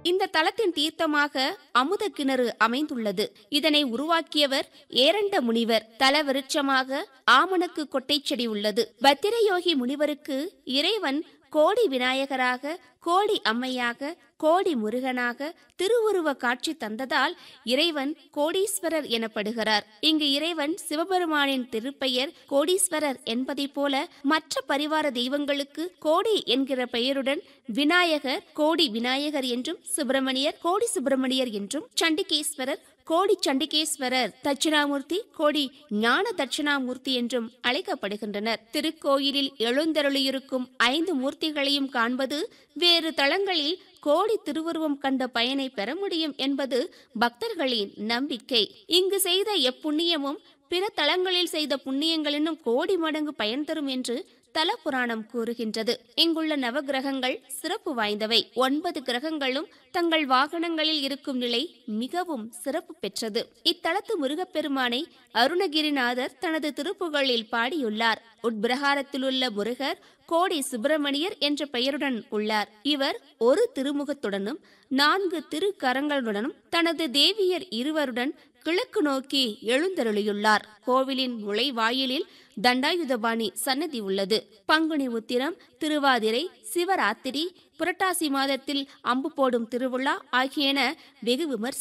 இந்த தலத்தின் தீர்த்தமாக அமுத கிணறு அமைந்துள்ளது இதனை உருவாக்கியவர் ஏரண்ட முனிவர் தல விருட்சமாக ஆமணக்கு கொட்டை செடி உள்ளது பத்திரயோகி முனிவருக்கு இறைவன் கோடி விநாயகராக கோடி அம்மையாக கோடி முருகனாக திருவுருவ காட்சி தந்ததால் இறைவன் கோடீஸ்வரர் எனப்படுகிறார் இங்கு இறைவன் சிவபெருமானின் திருப்பெயர் கோடீஸ்வரர் என்பதைப் போல மற்ற பரிவார தெய்வங்களுக்கு கோடி என்கிற பெயருடன் விநாயகர் கோடி விநாயகர் என்றும் சுப்பிரமணியர் கோடி சுப்பிரமணியர் என்றும் சண்டிகேஸ்வரர் கோடி சண்டிகேஸ்வரர் தட்சிணாமூர்த்தி கோடி ஞான தட்சிணாமூர்த்தி என்றும் அழைக்கப்படுகின்றனர் திருக்கோயிலில் எழுந்தருளியிருக்கும் ஐந்து மூர்த்திகளையும் காண்பது வேறு தளங்களில் கோடி திருவுருவம் கண்ட பயனை பெற முடியும் என்பது பக்தர்களின் நம்பிக்கை இங்கு செய்த எப்புண்ணியமும் பிற தலங்களில் செய்த புண்ணியங்களினும் கோடி மடங்கு பயன் தரும் என்று தல புராணம் கூறுகின்றது இங்குள்ள நவகிரகங்கள் சிறப்பு வாய்ந்தவை ஒன்பது கிரகங்களும் தங்கள் வாகனங்களில் இருக்கும் நிலை மிகவும் சிறப்பு பெற்றது இத்தலத்து முருகப்பெருமானை அருணகிரிநாதர் தனது திருப்புகளில் பாடியுள்ளார் உட்பிரகாரத்திலுள்ள முருகர் கோடி சுப்பிரமணியர் என்ற பெயருடன் உள்ளார் இவர் ஒரு திருமுகத்துடனும் நான்கு திருக்கரங்களுடனும் தனது தேவியர் இருவருடன் கிழக்கு நோக்கி எழுந்தருளியுள்ளார் கோவிலின் நுழைவாயிலில் தண்டாயுதபாணி சன்னதி உள்ளது பங்குனி உத்திரம் திருவாதிரை சிவராத்திரி புரட்டாசி மாதத்தில் அம்பு போடும் திருவிழா ஆகியன வெகு விமர்ச